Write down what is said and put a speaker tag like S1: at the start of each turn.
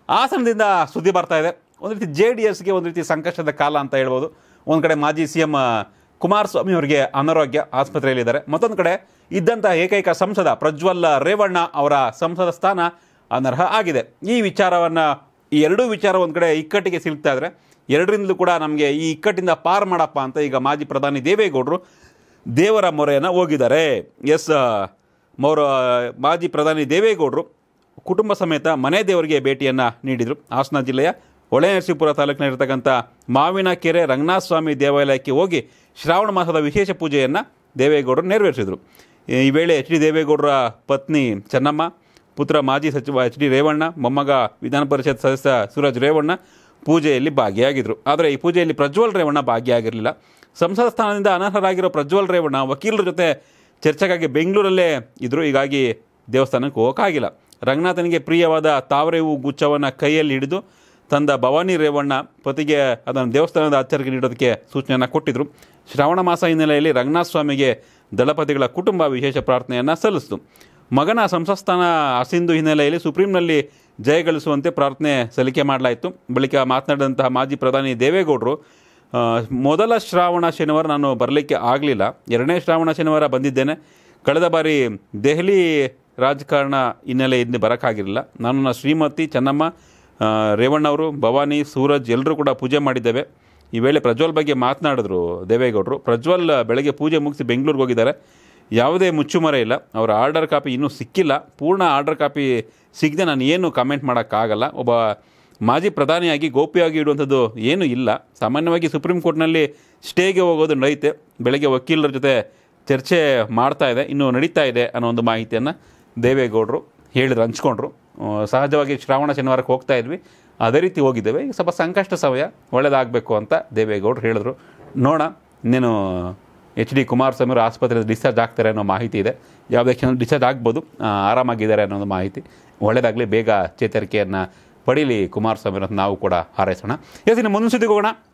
S1: ಹಾಸನದಿಂದ ಸುದ್ದಿ ಬರ್ತಾ ಇದೆ ಒಂದು ರೀತಿ ಜೆ ಡಿ ಎಸ್ಗೆ ಒಂದು ರೀತಿ ಸಂಕಷ್ಟದ ಕಾಲ ಅಂತ ಹೇಳ್ಬೋದು ಒಂದು ಕಡೆ ಮಾಜಿ ಸಿ ಎಂ ಕುಮಾರಸ್ವಾಮಿ ಅವರಿಗೆ ಅನಾರೋಗ್ಯ ಆಸ್ಪತ್ರೆಯಲ್ಲಿದ್ದಾರೆ ಮತ್ತೊಂದು ಕಡೆ ಇದ್ದಂಥ ಏಕೈಕ ಸಂಸದ ಪ್ರಜ್ವಲ್ ರೇವಣ್ಣ ಅವರ ಸಂಸದ ಸ್ಥಾನ ಅನರ್ಹ ಆಗಿದೆ ಈ ವಿಚಾರವನ್ನು ಈ ಎರಡೂ ವಿಚಾರ ಒಂದು ಕಡೆ ಇಕ್ಕಟ್ಟಿಗೆ ಸಿಲ್ತಾ ಇದ್ರೆ ಎರಡರಿಂದಲೂ ಕೂಡ ನಮಗೆ ಈ ಇಕ್ಕಟ್ಟಿಂದ ಪಾರು ಮಾಡಪ್ಪ ಅಂತ ಈಗ ಮಾಜಿ ಪ್ರಧಾನಿ ದೇವೇಗೌಡರು ದೇವರ ಮೊರೆಯನ್ನು ಹೋಗಿದ್ದಾರೆ ಎಸ್ ಮೌರ ಮಾಜಿ ಪ್ರಧಾನಿ ದೇವೇಗೌಡರು ಕುಟುಂಬ ಸಮೇತ ಮನೆ ದೇವರಿಗೆ ಭೇಟಿಯನ್ನು ನೀಡಿದರು ಹಾಸನ ಜಿಲ್ಲೆಯ ಹೊಳೆನರಸೀಪುರ ತಾಲೂಕಿನಲ್ಲಿರ್ತಕ್ಕಂಥ ಮಾವಿನ ಕೆರೆ ರಂಗನಾಥ ಸ್ವಾಮಿ ದೇವಾಲಯಕ್ಕೆ ಹೋಗಿ ಶ್ರಾವಣ ಮಾಸದ ವಿಶೇಷ ಪೂಜೆಯನ್ನು ದೇವೇಗೌಡರು ನೆರವೇರಿಸಿದರು ಈ ವೇಳೆ ಎಚ್ ಡಿ ದೇವೇಗೌಡರ ಪತ್ನಿ ಚೆನ್ನಮ್ಮ ಪುತ್ರ ಮಾಜಿ ಸಚಿವ ಎಚ್ ಡಿ ರೇವಣ್ಣ ಮೊಮ್ಮಗ ವಿಧಾನ ಪರಿಷತ್ ಸದಸ್ಯ ಸೂರಜ್ ರೇವಣ್ಣ ಪೂಜೆಯಲ್ಲಿ ಭಾಗಿಯಾಗಿದ್ದರು ಆದರೆ ಈ ಪೂಜೆಯಲ್ಲಿ ಪ್ರಜ್ವಲ್ ರೇವಣ್ಣ ಭಾಗಿಯಾಗಿರಲಿಲ್ಲ ಸಂಸದ ಸ್ಥಾನದಿಂದ ಅನರ್ಹರಾಗಿರೋ ಪ್ರಜ್ವಲ್ ರೇವಣ್ಣ ವಕೀಲರ ಜೊತೆ ಚರ್ಚೆಗಾಗಿ ಬೆಂಗಳೂರಲ್ಲೇ ಇದ್ದರು ಹೀಗಾಗಿ ದೇವಸ್ಥಾನಕ್ಕೆ ಹೋಗೋಕ್ಕಾಗಿಲ್ಲ ರಂಗನಾಥನಿಗೆ ಪ್ರಿಯವಾದ ತಾವರೆ ಹೂ ಗುಚ್ಛವನ್ನು ಕೈಯಲ್ಲಿ ಹಿಡಿದು ತಂದ ಭವಾನಿ ರೇವಣ್ಣ ಪತಿಗೆ ಅದನ್ನು ದೇವಸ್ಥಾನದ ಆಚಾರ್ಯಕ್ಕೆ ನೀಡೋದಕ್ಕೆ ಸೂಚನೆಯನ್ನು ಕೊಟ್ಟಿದ್ದರು ಶ್ರಾವಣ ಮಾಸ ಹಿನ್ನೆಲೆಯಲ್ಲಿ ರಂಗನಾಥ ಸ್ವಾಮಿಗೆ ದಳಪತಿಗಳ ಕುಟುಂಬ ವಿಶೇಷ ಪ್ರಾರ್ಥನೆಯನ್ನು ಸಲ್ಲಿಸಿತು ಮಗನ ಸಂಸಸ್ಥಾನ ಅಸಿಂಧು ಹಿನ್ನೆಲೆಯಲ್ಲಿ ಸುಪ್ರೀಂನಲ್ಲಿ ಜಯಗಳಿಸುವಂತೆ ಪ್ರಾರ್ಥನೆ ಸಲ್ಲಿಕೆ ಮಾಡಲಾಯಿತು ಬಳಿಕ ಮಾತನಾಡಿದಂತಹ ಮಾಜಿ ಪ್ರಧಾನಿ ದೇವೇಗೌಡರು ಆ, ಮೊದಲ ಶ್ರಾವಣ ಶನಿವಾರ ನಾನು ಬರಲಿಕ್ಕೆ ಆಗಲಿಲ್ಲ ಎರಡನೇ ಶ್ರಾವಣ ಶನಿವಾರ ಬಂದಿದ್ದೇನೆ ಕಳೆದ ಬಾರಿ ದೆಹಲಿ ರಾಜಕಾರಣ ಹಿನ್ನೆಲೆಯಿಂದ ಬರೋಕ್ಕಾಗಿರಲಿಲ್ಲ ನಾನು ನನ್ನ ಶ್ರೀಮತಿ ಚೆನ್ನಮ್ಮ ಆ, ರೇವಣ್ಣವರು ಭವಾನಿ ಸೂರಜ್ ಎಲ್ಲರೂ ಕೂಡ ಪೂಜೆ ಮಾಡಿದ್ದೇವೆ ಈ ವೇಳೆ ಪ್ರಜ್ವಲ್ ಬಗ್ಗೆ ಮಾತನಾಡಿದ್ರು ದೇವೇಗೌಡರು ಪ್ರಜ್ವಲ್ ಬೆಳಗ್ಗೆ ಪೂಜೆ ಮುಗಿಸಿ ಬೆಂಗಳೂರಿಗೆ ಹೋಗಿದ್ದಾರೆ ಯಾವುದೇ ಮುಚ್ಚುಮರೆ ಇಲ್ಲ ಅವರ ಆರ್ಡರ್ ಕಾಪಿ ಇನ್ನೂ ಸಿಕ್ಕಿಲ್ಲ ಪೂರ್ಣ ಆರ್ಡರ್ ಕಾಪಿ ಸಿಗದೆ ನಾನು ಏನು ಕಮೆಂಟ್ ಮಾಡೋಕ್ಕಾಗಲ್ಲ ಒಬ್ಬ ಮಾಜಿ ಪ್ರಧಾನಿಯಾಗಿ ಗೋಪ್ಯವಾಗಿ ಇಡುವಂಥದ್ದು ಏನೂ ಇಲ್ಲ ಸಾಮಾನ್ಯವಾಗಿ ಸುಪ್ರೀಂ ಕೋರ್ಟ್ನಲ್ಲಿ ಸ್ಟೇಗೆ ಹೋಗೋದು ನಡೀತೆ ಬೆಳಗ್ಗೆ ವಕೀಲರ ಜೊತೆ ಚರ್ಚೆ ಮಾಡ್ತಾ ಇದೆ ಇನ್ನೂ ನಡೀತಾ ಇದೆ ಅನ್ನೋ ಒಂದು ಮಾಹಿತಿಯನ್ನು ದೇವೇಗೌಡರು ಹೇಳಿದ್ರು ಹಂಚ್ಕೊಂಡ್ರು ಆ, ಸಹಜವಾಗಿ ಶ್ರಾವಣ ಶನಿವಾರಕ್ಕೆ ಹೋಗ್ತಾ ಇದ್ವಿ ಅದೇ ರೀತಿ ಹೋಗಿದ್ದೇವೆ ಈಗ ಸ್ವಲ್ಪ ಸಂಕಷ್ಟ ಸಮಯ ಒಳ್ಳೆಯದಾಗಬೇಕು ಅಂತ ದೇವೇಗೌಡರು ಹೇಳಿದ್ರು ನೋಡೋಣ ಇನ್ನೇನು ಎಚ್ ಡಿ ಕುಮಾರಸ್ವಾಮಿ ಅವರು ಆಸ್ಪತ್ರೆಯಲ್ಲಿ ಡಿಸ್ಚಾರ್ಜ್ ಆಗ್ತಾರೆ ಅನ್ನೋ ಮಾಹಿತಿ ಇದೆ ಯಾವುದೇ ಕ್ಷಣ ಡಿಸ್ಚಾರ್ಜ್ ಆಗ್ಬೋದು ಆ, ಆರಾಮಾಗಿದ್ದಾರೆ ಅನ್ನೋದು ಮಾಹಿತಿ ಒಳ್ಳೆಯದಾಗಲಿ ಬೇಗ ಚೇತರಿಕೆಯನ್ನು ಪಡೀಲಿ ಕುಮಾರಸ್ವಾಮಿ ಅನ್ನೋದು ನಾವು ಕೂಡ ಹಾರೈಸೋಣ ಎಸ್ ಇನ್ನು ಮುಂದಿನ ಸುದ್ದಿಗೆ ಹೋಗೋಣ